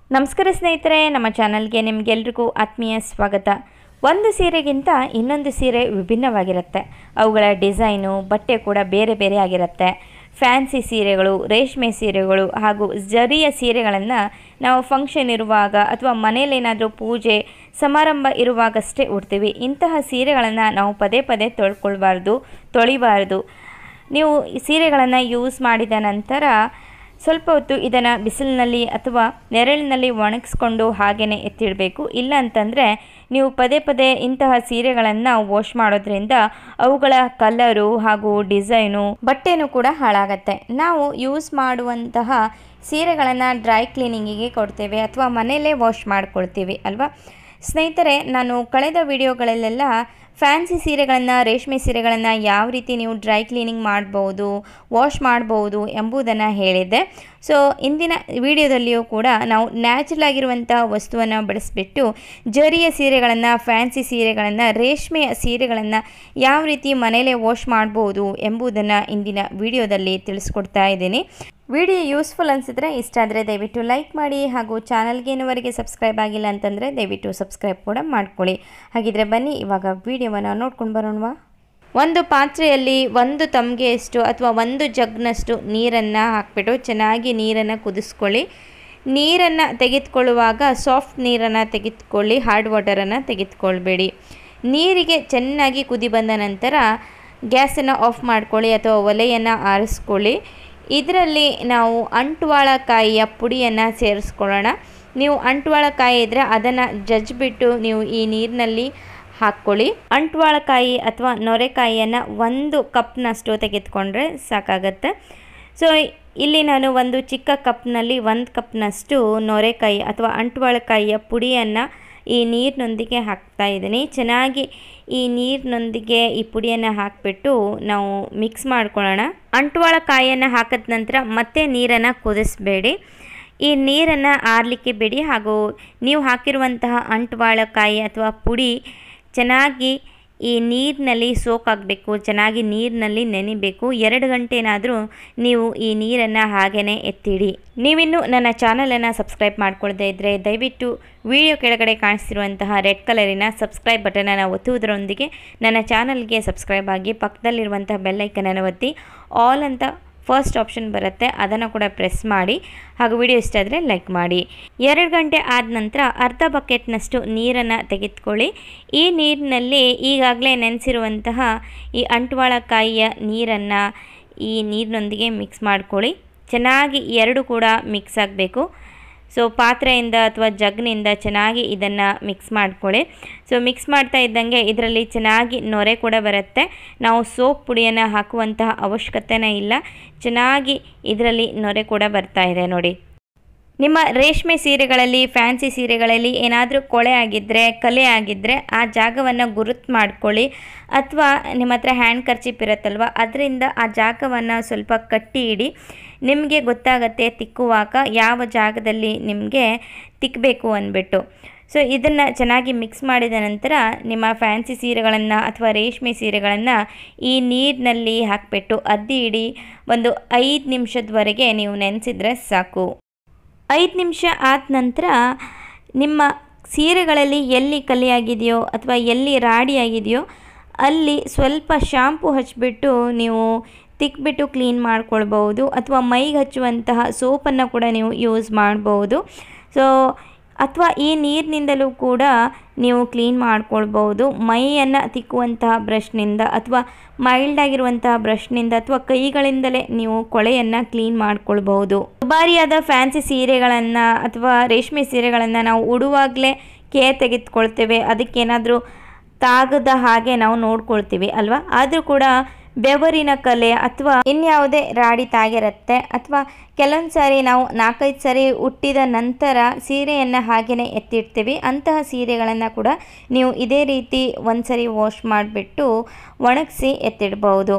ನಮಸ್ಕಾರ ಸ್ನೇಹಿತರೆ ನಮ್ಮ ಚಾನಲ್ಗೆ ನಿಮಗೆಲ್ರಿಗೂ ಆತ್ಮೀಯ ಸ್ವಾಗತ ಒಂದು ಸೀರೆಗಿಂತ ಇನ್ನೊಂದು ಸೀರೆ ವಿಭಿನ್ನವಾಗಿರುತ್ತೆ ಅವುಗಳ ಡಿಸೈನು ಬಟ್ಟೆ ಕೂಡ ಬೇರೆ ಬೇರೆ ಆಗಿರುತ್ತೆ ಫ್ಯಾನ್ಸಿ ಸೀರೆಗಳು ರೇಷ್ಮೆ ಸೀರೆಗಳು ಹಾಗೂ ಜರಿಯ ಸೀರೆಗಳನ್ನು ನಾವು ಫಂಕ್ಷನ್ ಇರುವಾಗ ಅಥವಾ ಮನೇಲೇನಾದರೂ ಪೂಜೆ ಸಮಾರಂಭ ಇರುವಾಗಷ್ಟೇ ಉಡ್ತೀವಿ ಇಂತಹ ಸೀರೆಗಳನ್ನು ನಾವು ಪದೇ ಪದೇ ತೊಳ್ಕೊಳ್ಬಾರ್ದು ತೊಳಿಬಾರ್ದು ನೀವು ಈ ಸೀರೆಗಳನ್ನು ಯೂಸ್ ಮಾಡಿದ ನಂತರ ಸ್ವಲ್ಪ ಹೊತ್ತು ಇದನ್ನು ಬಿಸಿಲಿನಲ್ಲಿ ಅಥವಾ ನೆರಳಿನಲ್ಲಿ ಒಣಗಿಸ್ಕೊಂಡು ಹಾಗೆಯೇ ಎತ್ತಿಡಬೇಕು ಇಲ್ಲ ಅಂತಂದರೆ ನೀವು ಪದೇ ಪದೇ ಇಂತಹ ಸೀರೆಗಳನ್ನು ವಾಶ್ ಮಾಡೋದ್ರಿಂದ ಅವುಗಳ ಕಲರು ಹಾಗೂ ಡಿಸೈನು ಬಟ್ಟೆನೂ ಕೂಡ ಹಾಳಾಗತ್ತೆ ನಾವು ಯೂಸ್ ಮಾಡುವಂತಹ ಸೀರೆಗಳನ್ನು ಡ್ರೈ ಕ್ಲೀನಿಂಗಿಗೆ ಕೊಡ್ತೇವೆ ಅಥವಾ ಮನೆಯಲ್ಲೇ ವಾಶ್ ಮಾಡ್ಕೊಳ್ತೀವಿ ಅಲ್ವಾ ಸ್ನೇಹಿತರೆ ನಾನು ಕಳೆದ ವಿಡಿಯೋಗಳಲ್ಲೆಲ್ಲ ಫ್ಯಾನ್ಸಿ ಸೀರೆಗಳನ್ನು ರೇಷ್ಮೆ ಸೀರೆಗಳನ್ನು ಯಾವ ರೀತಿ ನೀವು ಡ್ರೈ ಕ್ಲೀನಿಂಗ್ ಮಾಡ್ಬೋದು ವಾಶ್ ಮಾಡ್ಬೋದು ಎಂಬುದನ್ನು ಹೇಳಿದ್ದೆ ಸೊ ಇಂದಿನ ವಿಡಿಯೋದಲ್ಲಿಯೂ ಕೂಡ ನಾವು ನ್ಯಾಚುರಲ್ ಆಗಿರುವಂಥ ವಸ್ತುವನ್ನು ಬಳಸಿಬಿಟ್ಟು ಜರಿಯ ಸೀರೆಗಳನ್ನು ಫ್ಯಾನ್ಸಿ ಸೀರೆಗಳನ್ನು ರೇಷ್ಮೆಯ ಸೀರೆಗಳನ್ನು ಯಾವ ರೀತಿ ಮನೇಲೇ ವಾಶ್ ಮಾಡ್ಬೋದು ಎಂಬುದನ್ನು ಇಂದಿನ ವಿಡಿಯೋದಲ್ಲಿ ತಿಳಿಸ್ಕೊಡ್ತಾ ಇದ್ದೀನಿ ವಿಡಿಯೋ ಯೂಸ್ಫುಲ್ ಅನಿಸಿದ್ರೆ ಇಷ್ಟ ಆದರೆ ದಯವಿಟ್ಟು ಲೈಕ್ ಮಾಡಿ ಹಾಗೂ ಚಾನಲ್ಗೆ ಇನ್ನುವರೆಗೆ ಸಬ್ಸ್ಕ್ರೈಬ್ ಆಗಿಲ್ಲ ಅಂತಂದರೆ ದಯವಿಟ್ಟು ಸಬ್ಸ್ಕ್ರೈಬ್ ಕೂಡ ಮಾಡ್ಕೊಳ್ಳಿ ಹಾಗಿದ್ರೆ ಬನ್ನಿ ಇವಾಗ ವಿಡಿಯೋವನ್ನು ನೋಡ್ಕೊಂಡು ಬರೋಣವಾ ಒಂದು ಪಾತ್ರೆಯಲ್ಲಿ ಒಂದು ತಮ್ಗೆಯಷ್ಟು ಅಥವಾ ಒಂದು ಜಗ್ನಷ್ಟು ನೀರನ್ನು ಹಾಕ್ಬಿಟ್ಟು ಚೆನ್ನಾಗಿ ನೀರನ್ನು ಕುದಿಸ್ಕೊಳ್ಳಿ ನೀರನ್ನು ತೆಗೆದುಕೊಳ್ಳುವಾಗ ಸಾಫ್ಟ್ ನೀರನ್ನು ತೆಗೆದುಕೊಳ್ಳಿ ಹಾರ್ಡ್ ವಾಟರನ್ನು ತೆಗೆದುಕೊಳ್ಬೇಡಿ ನೀರಿಗೆ ಚೆನ್ನಾಗಿ ಕುದಿ ಬಂದ ನಂತರ ಗ್ಯಾಸನ್ನು ಆಫ್ ಮಾಡ್ಕೊಳ್ಳಿ ಅಥವಾ ಒಲೆಯನ್ನು ಆರಿಸ್ಕೊಳ್ಳಿ ಇದರಲ್ಲಿ ನಾವು ಅಂಟುವಾಳಕಾಯಿಯ ಪುಡಿಯನ್ನು ಸೇರಿಸ್ಕೊಳ್ಳೋಣ ನೀವು ಅಂಟುವಾಳಕಾಯಿ ಇದ್ದರೆ ಅದನ್ನು ಜಜ್ಜಿಬಿಟ್ಟು ನೀವು ಈ ನೀರಿನಲ್ಲಿ ಹಾಕ್ಕೊಳ್ಳಿ ಅಂಟುವಾಳಕಾಯಿ ಅಥವಾ ನೊರೆಕಾಯಿಯನ್ನು ಒಂದು ಕಪ್ನಷ್ಟು ತೆಗೆದುಕೊಂಡ್ರೆ ಸಾಕಾಗತ್ತೆ ಸೊ ಇಲ್ಲಿ ನಾನು ಒಂದು ಚಿಕ್ಕ ಕಪ್ನಲ್ಲಿ ಒಂದು ಕಪ್ನಷ್ಟು ನೊರೆಕಾಯಿ ಅಥವಾ ಅಂಟುವಾಳಕಾಯಿಯ ಪುಡಿಯನ್ನು ಈ ನೀರಿನೊಂದಿಗೆ ಹಾಕ್ತಾ ಇದ್ದೀನಿ ಚೆನ್ನಾಗಿ ಈ ನೀರಿನೊಂದಿಗೆ ಈ ಪುಡಿಯನ್ನು ಹಾಕಿಬಿಟ್ಟು ನಾವು ಮಿಕ್ಸ್ ಮಾಡ್ಕೊಳ್ಳೋಣ ಅಂಟುವಾಳ ಕಾಯಿಯನ್ನು ಹಾಕಿದ ನಂತರ ಮತ್ತೆ ನೀರನ್ನು ಕುದಿಸ್ಬೇಡಿ ಈ ನೀರನ್ನು ಆರಲಿಕ್ಕೆ ಬಿಡಿ ಹಾಗೂ ನೀವು ಹಾಕಿರುವಂತಹ ಅಂಟುವಾಳಕಾಯಿ ಅಥವಾ ಪುಡಿ ಚೆನ್ನಾಗಿ ಈ ನೀರಿನಲ್ಲಿ ಸೋಕಾಗಬೇಕು ಚೆನ್ನಾಗಿ ನೀರಿನಲ್ಲಿ ನೆನಿಬೇಕು ಎರಡು ಗಂಟೆನಾದರೂ ನೀವು ಈ ನೀರನ್ನು ಹಾಗೇ ಎತ್ತಿಡಿ ನೀವಿನ್ನೂ ನನ್ನ ಚಾನಲನ್ನು ಸಬ್ಸ್ಕ್ರೈಬ್ ಮಾಡ್ಕೊಳ್ಳದೇ ಇದ್ದರೆ ದಯವಿಟ್ಟು ವಿಡಿಯೋ ಕೆಳಗಡೆ ಕಾಣಿಸ್ತಿರುವಂತಹ ರೆಡ್ ಕಲರಿನ ಸಬ್ಸ್ಕ್ರೈಬ್ ಬಟನನ್ನು ಒತ್ತುವುದರೊಂದಿಗೆ ನನ್ನ ಚಾನಲ್ಗೆ ಸಬ್ಸ್ಕ್ರೈಬ್ ಆಗಿ ಪಕ್ಕದಲ್ಲಿರುವಂತಹ ಬೆಲ್ಲೈಕನನ್ನು ಒತ್ತಿ ಆಲ್ ಅಂತ ಫಸ್ಟ್ ಆಪ್ಷನ್ ಬರುತ್ತೆ ಅದನ್ನು ಕೂಡ ಪ್ರೆಸ್ ಮಾಡಿ ಹಾಗೂ ವಿಡಿಯೋ ಇಷ್ಟ ಆದರೆ ಲೈಕ್ ಮಾಡಿ ಎರಡು ಗಂಟೆ ಆದ ನಂತರ ಅರ್ಧ ಬಕೆಟ್ನಷ್ಟು ನೀರನ್ನು ತೆಗೆದುಕೊಳ್ಳಿ ಈ ನೀರಿನಲ್ಲಿ ಈಗಾಗಲೇ ನೆನೆಸಿರುವಂತಹ ಈ ಅಂಟುವಾಳಕಾಯಿಯ ನೀರನ್ನು ಈ ನೀರಿನೊಂದಿಗೆ ಮಿಕ್ಸ್ ಮಾಡ್ಕೊಳ್ಳಿ ಚೆನ್ನಾಗಿ ಎರಡು ಕೂಡ ಮಿಕ್ಸ್ ಆಗಬೇಕು ಸೊ ಪಾತ್ರೆಯಿಂದ ಅಥವಾ ಜಗ್ನಿಂದ ಚೆನ್ನಾಗಿ ಇದನ್ನು ಮಿಕ್ಸ್ ಮಾಡ್ಕೊಳ್ಳಿ ಸೊ ಮಿಕ್ಸ್ ಮಾಡ್ತಾ ಇದ್ದಂಗೆ ಇದರಲ್ಲಿ ಚೆನ್ನಾಗಿ ನೊರೆ ಕೂಡ ಬರುತ್ತೆ ನಾವು ಸೋಪ್ ಪುಡಿಯನ್ನು ಹಾಕುವಂತಹ ಅವಶ್ಯಕತೆನೇ ಇಲ್ಲ ಚೆನ್ನಾಗಿ ಇದರಲ್ಲಿ ನೊರೆ ಕೂಡ ಬರ್ತಾ ಇದೆ ನೋಡಿ ನಿಮ್ಮ ರೇಷ್ಮೆ ಸೀರೆಗಳಲ್ಲಿ ಫ್ಯಾನ್ಸಿ ಸೀರೆಗಳಲ್ಲಿ ಏನಾದರೂ ಕೊಳೆ ಆಗಿದ್ದರೆ ಕಲೆ ಆಗಿದ್ದರೆ ಆ ಜಾಗವನ್ನು ಗುರುತು ಮಾಡ್ಕೊಳ್ಳಿ ಅಥವಾ ನಿಮ್ಮ ಹತ್ರ ಹ್ಯಾಂಡ್ ಕರ್ಚಿಪ್ ಇರುತ್ತಲ್ವ ಅದರಿಂದ ಆ ಜಾಗವನ್ನು ಸ್ವಲ್ಪ ಕಟ್ಟಿ ಇಡಿ ನಿಮಗೆ ಗೊತ್ತಾಗತ್ತೆ ತಿಕ್ಕುವಾಗ ಯಾವ ಜಾಗದಲ್ಲಿ ನಿಮಗೆ ತಿಕ್ಕಬೇಕು ಅಂದ್ಬಿಟ್ಟು ಸೊ ಇದನ್ನು ಚೆನ್ನಾಗಿ ಮಿಕ್ಸ್ ಮಾಡಿದ ನಂತರ ನಿಮ್ಮ ಫ್ಯಾನ್ಸಿ ಸೀರೆಗಳನ್ನು ಅಥವಾ ರೇಷ್ಮೆ ಸೀರೆಗಳನ್ನು ಈ ನೀರಿನಲ್ಲಿ ಹಾಕಿಬಿಟ್ಟು ಅದ್ದಿ ಇಡಿ ಒಂದು ಐದು ನಿಮಿಷದವರೆಗೆ ನೀವು ನೆನೆಸಿದ್ರೆ ಸಾಕು ಐದು ನಿಮಿಷ ಆದ ನಂತರ ನಿಮ್ಮ ಸೀರೆಗಳಲ್ಲಿ ಎಲ್ಲಿ ಕಲಿಯಾಗಿದೆಯೋ ಅಥವಾ ಎಲ್ಲಿ ರಾಡಿ ಆಗಿದೆಯೋ ಅಲ್ಲಿ ಸ್ವಲ್ಪ ಶಾಂಪು ಹಚ್ಚಿಬಿಟ್ಟು ನೀವು ತಿಕ್ಬಿಟ್ಟು ಕ್ಲೀನ್ ಮಾಡ್ಕೊಳ್ಬೋದು ಅಥವಾ ಮೈಗೆ ಹಚ್ಚುವಂತಹ ಸೋಪನ್ನು ಕೂಡ ನೀವು ಯೂಸ್ ಮಾಡ್ಬೋದು ಸೊ ಅಥವಾ ಈ ನೀರಿನಿಂದಲೂ ಕೂಡ ನೀವು ಕ್ಲೀನ್ ಮಾಡ್ಕೊಳ್ಬೋದು ಮೈಯನ್ನು ತಿಕ್ಕುವಂತಹ ಬ್ರಷ್ನಿಂದ ಅಥವಾ ಮೈಲ್ಡ್ ಆಗಿರುವಂತಹ ಬ್ರಷ್ನಿಂದ ಅಥವಾ ಕೈಗಳಿಂದಲೇ ನೀವು ಕೊಳೆಯನ್ನು ಕ್ಲೀನ್ ಮಾಡ್ಕೊಳ್ಬಹುದು ದುಬಾರಿಯಾದ ಫ್ಯಾನ್ಸಿ ಸೀರೆಗಳನ್ನು ಅಥವಾ ರೇಷ್ಮೆ ಸೀರೆಗಳನ್ನು ನಾವು ಉಡುವಾಗಲೇ ಕೇರ್ ತೆಗೆದುಕೊಳ್ತೇವೆ ಅದಕ್ಕೇನಾದರೂ ತಾಗದ ಹಾಗೆ ನಾವು ನೋಡ್ಕೊಳ್ತೀವಿ ಅಲ್ವಾ ಆದರೂ ಕೂಡ ಬೆವರಿನ ಕಲೆ ಅಥವಾ ಇನ್ಯಾವುದೇ ರಾಡಿ ತಾಗಿರುತ್ತೆ ಅಥವಾ ಕೆಲವೊಂದು ಸಾರಿ ನಾವು ನಾಲ್ಕೈದು ಸಾರಿ ಹುಟ್ಟಿದ ನಂತರ ಸೀರೆಯನ್ನು ಹಾಗೆಯೇ ಎತ್ತಿಡ್ತೀವಿ ಅಂತಹ ಸೀರೆಗಳನ್ನು ಕೂಡ ನೀವು ಇದೇ ರೀತಿ ಒಂದು ಸರಿ ವಾಶ್ ಮಾಡಿಬಿಟ್ಟು ಒಣಗಿಸಿ ಎತ್ತಿಡ್ಬೋದು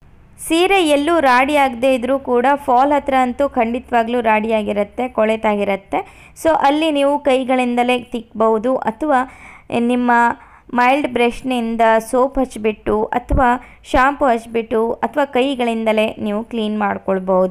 ಸೀರೆ ಎಲ್ಲೂ ರಾಡಿ ಆಗದೆ ಇದ್ದರೂ ಕೂಡ ಫಾಲ್ ಹತ್ರ ಅಂತೂ ಖಂಡಿತವಾಗ್ಲೂ ರಾಡಿಯಾಗಿರುತ್ತೆ ಕೊಳೆತಾಗಿರುತ್ತೆ ಸೊ ಅಲ್ಲಿ ನೀವು ಕೈಗಳಿಂದಲೇ ತಿಕ್ಬಹುದು ಅಥವಾ ನಿಮ್ಮ ಮೈಲ್ಡ್ ಬ್ರಷ್ನಿಂದ ಸೋಪ್ ಹಚ್ಚಿಬಿಟ್ಟು ಅಥವಾ ಶಾಂಪು ಹಚ್ಬಿಟ್ಟು ಅಥವಾ ಕೈಗಳಿಂದಲೇ ನೀವು ಕ್ಲೀನ್ ಮಾಡ್ಕೊಳ್ಬೋದು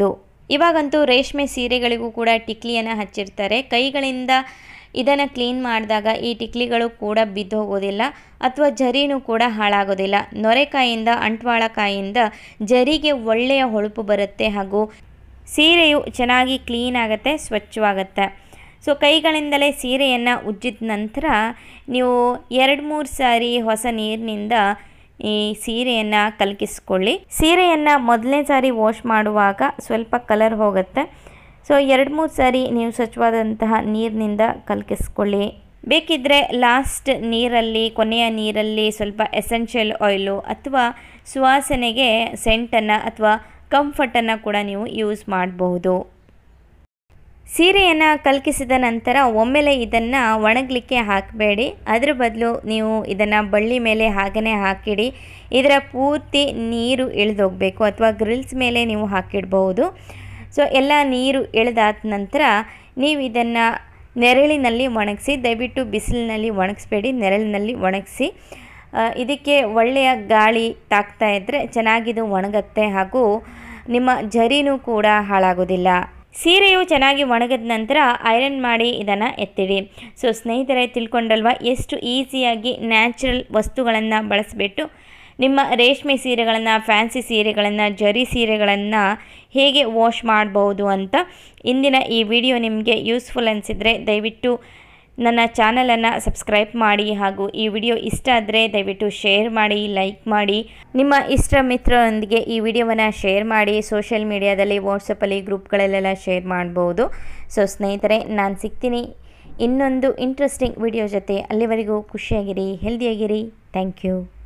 ಇವಾಗಂತೂ ರೇಷ್ಮೆ ಸೀರೆಗಳಿಗೂ ಕೂಡ ಟಿಕ್ಲಿಯನ್ನು ಹಚ್ಚಿರ್ತಾರೆ ಕೈಗಳಿಂದ ಇದನ್ನು ಕ್ಲೀನ್ ಮಾಡಿದಾಗ ಈ ಟಿಕ್ಲಿಗಳು ಕೂಡ ಬಿದ್ದು ಹೋಗೋದಿಲ್ಲ ಅಥವಾ ಜರಿನೂ ಕೂಡ ಹಾಳಾಗೋದಿಲ್ಲ ನೊರೆಕಾಯಿಂದ ಅಂಟ್ವಾಳಕಾಯಿಂದ ಜರಿಗೆ ಒಳ್ಳೆಯ ಹೊಳಪು ಬರುತ್ತೆ ಹಾಗೂ ಸೀರೆಯು ಚೆನ್ನಾಗಿ ಕ್ಲೀನ್ ಆಗುತ್ತೆ ಸ್ವಚ್ಛವಾಗುತ್ತೆ ಸೊ ಕೈಗಳಿಂದಲೇ ಸೀರೆಯನ್ನು ಉಜ್ಜಿದ ನಂತರ ನೀವು ಎರಡು ಮೂರು ಸಾರಿ ಹೊಸ ನೀರಿನಿಂದ ಈ ಸೀರೆಯನ್ನು ಕಲಕಿಸ್ಕೊಳ್ಳಿ ಸೀರೆಯನ್ನು ಮೊದಲನೇ ಸಾರಿ ವಾಶ್ ಮಾಡುವಾಗ ಸ್ವಲ್ಪ ಕಲರ್ ಹೋಗುತ್ತೆ ಸೊ ಎರಡು ಮೂರು ಸಾರಿ ನೀವು ಸ್ವಚ್ಛವಾದಂತಹ ನೀರಿನಿಂದ ಕಲಕಿಸ್ಕೊಳ್ಳಿ ಬೇಕಿದ್ದರೆ ಲಾಸ್ಟ್ ನೀರಲ್ಲಿ ಕೊನೆಯ ನೀರಲ್ಲಿ ಸ್ವಲ್ಪ ಎಸೆನ್ಷಿಯಲ್ ಆಯಿಲು ಅಥವಾ ಸುವಾಸನೆಗೆ ಸೆಂಟನ್ನು ಅಥವಾ ಕಂಫರ್ಟನ್ನು ಕೂಡ ನೀವು ಯೂಸ್ ಮಾಡಬಹುದು ಸೀರೆಯನ್ನು ಕಲ್ಕಿಸಿದ ನಂತರ ಒಮ್ಮೆಲೆ ಇದನ್ನು ಒಣಗಲಿಕ್ಕೆ ಹಾಕಬೇಡಿ ಅದ್ರ ಬದಲು ನೀವು ಇದನ್ನು ಬಳ್ಳಿ ಮೇಲೆ ಹಾಗೇ ಹಾಕಿಡಿ ಇದರ ಪೂರ್ತಿ ನೀರು ಇಳಿದೋಗಬೇಕು ಅಥವಾ ಗ್ರಿಲ್ಸ್ ಮೇಲೆ ನೀವು ಹಾಕಿಡ್ಬಹುದು ಸೊ ಎಲ್ಲ ನೀರು ಇಳಿದಾದ ನಂತರ ನೀವು ಇದನ್ನು ನೆರಳಿನಲ್ಲಿ ಒಣಗಿಸಿ ದಯವಿಟ್ಟು ಬಿಸಿಲಿನಲ್ಲಿ ಒಣಗಿಸ್ಬೇಡಿ ನೆರಳಿನಲ್ಲಿ ಒಣಗಿಸಿ ಇದಕ್ಕೆ ಒಳ್ಳೆಯ ಗಾಳಿ ತಾಕ್ತಾ ಇದ್ದರೆ ಚೆನ್ನಾಗಿದು ಒಣಗತ್ತೆ ಹಾಗೂ ನಿಮ್ಮ ಜರಿನೂ ಕೂಡ ಹಾಳಾಗೋದಿಲ್ಲ ಸೀರೆಯು ಚೆನ್ನಾಗಿ ಒಣಗಿದ ನಂತರ ಐರನ್ ಮಾಡಿ ಇದನ್ನು ಎತ್ತಿಡಿ ಸೊ ಸ್ನೇಹಿತರೆ ತಿಳ್ಕೊಂಡಲ್ವ ಎಷ್ಟು ಈಸಿಯಾಗಿ ನ್ಯಾಚುರಲ್ ವಸ್ತುಗಳನ್ನು ಬಳಸಿಬಿಟ್ಟು ನಿಮ್ಮ ರೇಷ್ಮೆ ಸೀರೆಗಳನ್ನು ಫ್ಯಾನ್ಸಿ ಸೀರೆಗಳನ್ನು ಜರಿ ಸೀರೆಗಳನ್ನು ಹೇಗೆ ವಾಶ್ ಮಾಡ್ಬೋದು ಅಂತ ಇಂದಿನ ಈ ವಿಡಿಯೋ ನಿಮಗೆ ಯೂಸ್ಫುಲ್ ಅನಿಸಿದರೆ ದಯವಿಟ್ಟು ನನ್ನ ಚಾನಲನ್ನು ಸಬ್ಸ್ಕ್ರೈಬ್ ಮಾಡಿ ಹಾಗೂ ಈ ವಿಡಿಯೋ ಇಷ್ಟ ಆದರೆ ದಯವಿಟ್ಟು ಶೇರ್ ಮಾಡಿ ಲೈಕ್ ಮಾಡಿ ನಿಮ್ಮ ಇಷ್ಟ ಮಿತ್ರರೊಂದಿಗೆ ಈ ವಿಡಿಯೋವನ್ನು ಶೇರ್ ಮಾಡಿ ಸೋಷಿಯಲ್ ಮೀಡಿಯಾದಲ್ಲಿ ವಾಟ್ಸಪ್ಪಲ್ಲಿ ಗ್ರೂಪ್ಗಳಲ್ಲೆಲ್ಲ ಶೇರ್ ಮಾಡ್ಬೋದು ಸೊ ಸ್ನೇಹಿತರೆ ನಾನು ಸಿಗ್ತೀನಿ ಇನ್ನೊಂದು ಇಂಟ್ರೆಸ್ಟಿಂಗ್ ವಿಡಿಯೋ ಜೊತೆ ಅಲ್ಲಿವರೆಗೂ ಖುಷಿಯಾಗಿರಿ ಹೆಲ್ದಿಯಾಗಿರಿ ಥ್ಯಾಂಕ್ ಯು